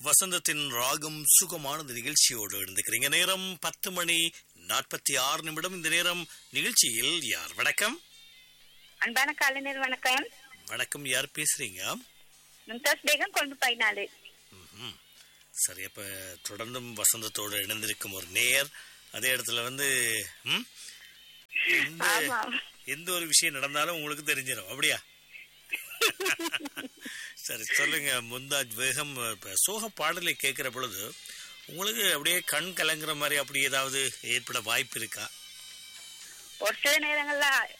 வசந்தத்தின் ராகம் சுகமானது நிகழ்ச்சியோடு இருந்துக்கிறீங்க நேரம் பத்து மணி நாற்பத்தி ஆறு நிமிடம் இந்த நேரம் நிகழ்ச்சியில் யார் வணக்கம் அன்பான கலைஞர் வணக்கம் வணக்கம் யார் பேசுறீங்க மும்தாஸ் பேகம் கொண்டு பதினாலு ம்ஹும். சரி அப்ப தொடர்ந்தும் வசந்தத்தோடு இணைந்திருக்கும் ஒரு நேயர் அதே இடத்துல வந்து ம், எந்த ஆமா எந்த ஒரு விஷயம் நடந்தாலும் உங்களுக்கு தெரிஞ்சிடும் அப்படியா சரி சொல்லுங்க முந்தாஜ் வேகம் இப்ப சோக பாடலை கேட்கிற பொழுது உங்களுக்கு அப்படியே கண் கலங்குற மாதிரி அப்படி ஏதாவது ஏற்பட வாய்ப்பு இருக்கா ஒரு சில நேரங்கள்ல